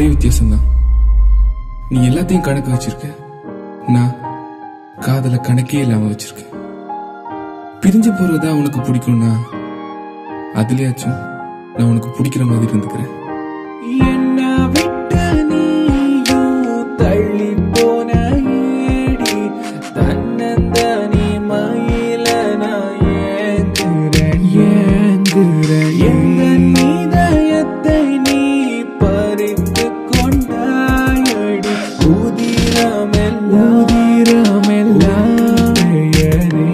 வித்தியாசம்தான் நீ எல்லாத்தையும் கணக்கு வச்சிருக்க நான் காதல கணக்கே இல்லாம வச்சிருக்கேன் பிரிஞ்சு போறதா உனக்கு பிடிக்கும்னா அதுலயாச்சும் நான் உனக்கு பிடிக்கிற மாதிரி இருந்துக்கிறேன் என்ன விட்டு நீயும் தள்ளி போன ஏடி தன்னந்தனி மயில நான் ஏங்குறேன் ஏங்குறேன் எந்த இதயத்தை நீ பறித்து கொண்டாயடி உதிரமெல்லாம் உதிரமெல்லாம் பெயரே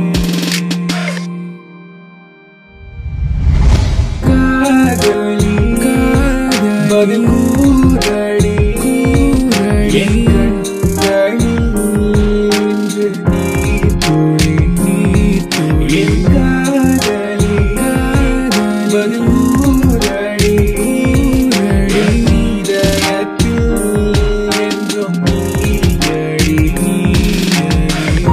காதலி பதில் கூறடி என் கண்களில் இன்று நீர் துளி, நீர் துளி. என் காதலி பதில் கூறடி என் இதயத்தில் என்றும் நீயடி, நீயடி.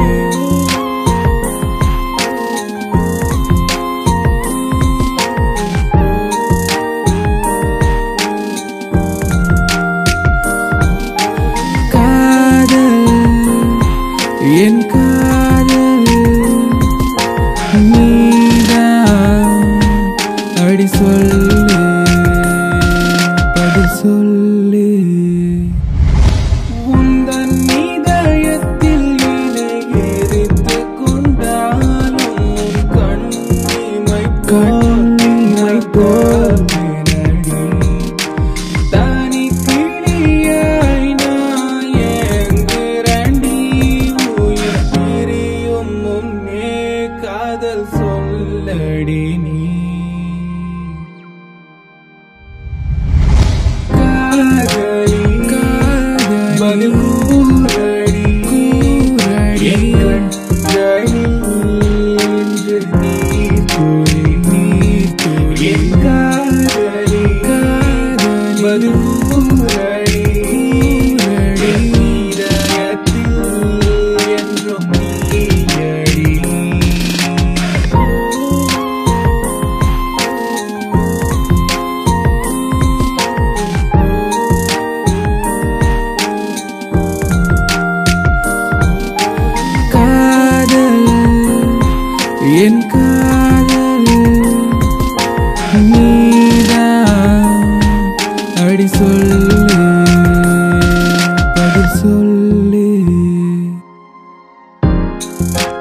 காதல் என் காதல் நீதான் அடி சொல்லு பதில் சொல்லு உந்தன் இதயத்தில் என்னை எரித்து கொண்டாலும் கண்ணிமை கண்ணிமை போல் நடி தனி கிளியாய் நான் ஏங்குறேன்டி. உயிர் பிரியும் முன்னே காதல் சொல்லடி நீ காதலி பதில் கூறடி என் கண்களில் இன்று நீர் துளி, நீர் துளி. என் காதலி பதில் கூறடி என் இதயத்தில் என்றும் நீயடி காதல் என் காதல் நீதான் அடி சொல்லு பதில் சொல்லு